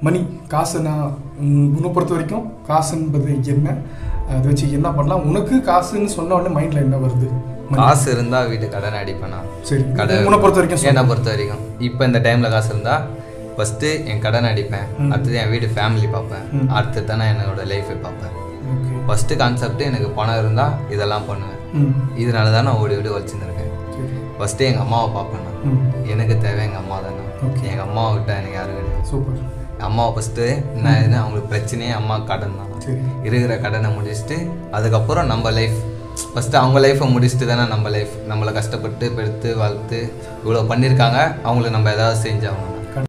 மணி காசு நான் உம், உன்னை பொறுத்த வரைக்கும் காசுன்றது என்ன அதை வச்சு என்ன பண்ணலாம் உனக்கு காசுன்னு சொன்ன உடனே மைண்டில் என்ன வருது மணி. காசு இருந்தால் வீட்டு கடன் அடிப்பேனா சரி கடை உன்னை பொறுத்த வரைக்கும் சொல்லு. என்னை பொறுத்த வரைக்கும் இப்போ இந்த டைமில் காசு இருந்தால் ஃபஸ்ட்டு என் கடன் அடிப்பேன் அடுத்தது என் வீட்டு ஃபேமிலி பார்ப்பேன் அடுத்தது தான் நான் என்னோட லைஃபை பார்ப்பேன் ஓகே ஃபஸ்ட்டு கான்செப்ட் எனக்கு பணம் இருந்தால் இதெல்லாம் பண்ணுவேன் ம் இதனால தான் நான் ஓடி ஓடி வச்சுருந்துருக்கேன் சரி ஃபஸ்ட்டு எங்கள் அம்மாவை பார்ப்பேன் நான் ம் எனக்கு தேவை எங்கள் அம்மா தானே Okay. எங்கள் அம்மாவை விட்டால் எனக்கு யாரும் கிடையாது சூப்பர் அம்மாவை ஃபஸ்ட்டு என்ன எதுனா அவங்களுக்கு பிரச்சனையே அம்மா கடன் தான் சரி இருக்கிற கடனை முடிச்சுட்டு அதுக்கப்புறம் நம்ம லைஃப் ஃபஸ்ட்டு அவங்க லைஃப்பை முடிச்சுட்டு தானே நம்ம லைஃப் நம்மளை கஷ்டப்பட்டு பெருத்து வளர்த்து இவ்வளோ பண்ணியிருக்காங்க அவங்களுக்கு நம்ம ஏதாவது செஞ்சாகணும்